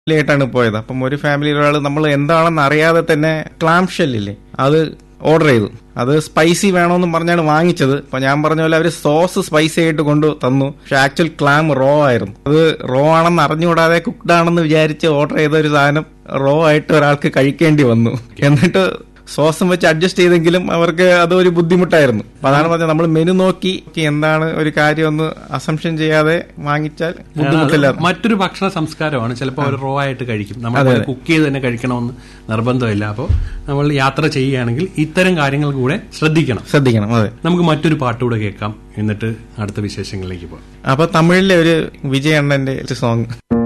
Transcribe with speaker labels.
Speaker 1: ആയിട്ടാണ് പോയത് അപ്പം ഒരു ഫാമിലിയിൽ ഒരാൾ നമ്മൾ എന്താണെന്ന് അറിയാതെ തന്നെ ക്ലാം ഷെല്ലില്ലേ അത് ഓർഡർ ചെയ്തു അത് സ്പൈസി വേണമെന്നും പറഞ്ഞാണ് വാങ്ങിച്ചത് അപ്പൊ ഞാൻ പറഞ്ഞ പോലെ അവർ സോസ് സ്പൈസി ആയിട്ട് കൊണ്ട് തന്നു പക്ഷെ ആക്ച്വൽ ക്ലാം റോ ആയിരുന്നു അത് റോ ആണെന്ന് അറിഞ്ഞുകൂടാതെ കുക്ക്ഡ് ആണെന്ന് വിചാരിച്ച് ഓർഡർ ചെയ്ത ഒരു സാധനം റോ ആയിട്ട് ഒരാൾക്ക് കഴിക്കേണ്ടി വന്നു എന്നിട്ട് സോസും വെച്ച് അഡ്ജസ്റ്റ് ചെയ്തെങ്കിലും അവർക്ക് അതൊരു ബുദ്ധിമുട്ടായിരുന്നു അപ്പൊ അതാണ് പറഞ്ഞത് നമ്മൾ മെനു നോക്കി എന്താണ് ഒരു കാര്യം ഒന്ന് അസംഷൻ ചെയ്യാതെ വാങ്ങിച്ചാൽ ബുദ്ധിമുട്ടില്ല
Speaker 2: അത് മറ്റൊരു ഭക്ഷണ സംസ്കാരമാണ് ചിലപ്പോൾ അവർ റോ ആയിട്ട് കഴിക്കും നമ്മൾ കുക്ക് ചെയ്ത് തന്നെ കഴിക്കണമെന്ന് നിർബന്ധമില്ല അപ്പോൾ നമ്മൾ യാത്ര ചെയ്യുകയാണെങ്കിൽ ഇത്തരം കാര്യങ്ങൾ കൂടെ ശ്രദ്ധിക്കണം
Speaker 1: ശ്രദ്ധിക്കണം അതെ
Speaker 2: നമുക്ക് മറ്റൊരു പാട്ടുകൂടെ കേൾക്കാം എന്നിട്ട് അടുത്ത വിശേഷങ്ങളിലേക്ക് പോകാം
Speaker 1: അപ്പൊ തമിഴിലെ ഒരു വിജയണ്ണന്റെ സോങ്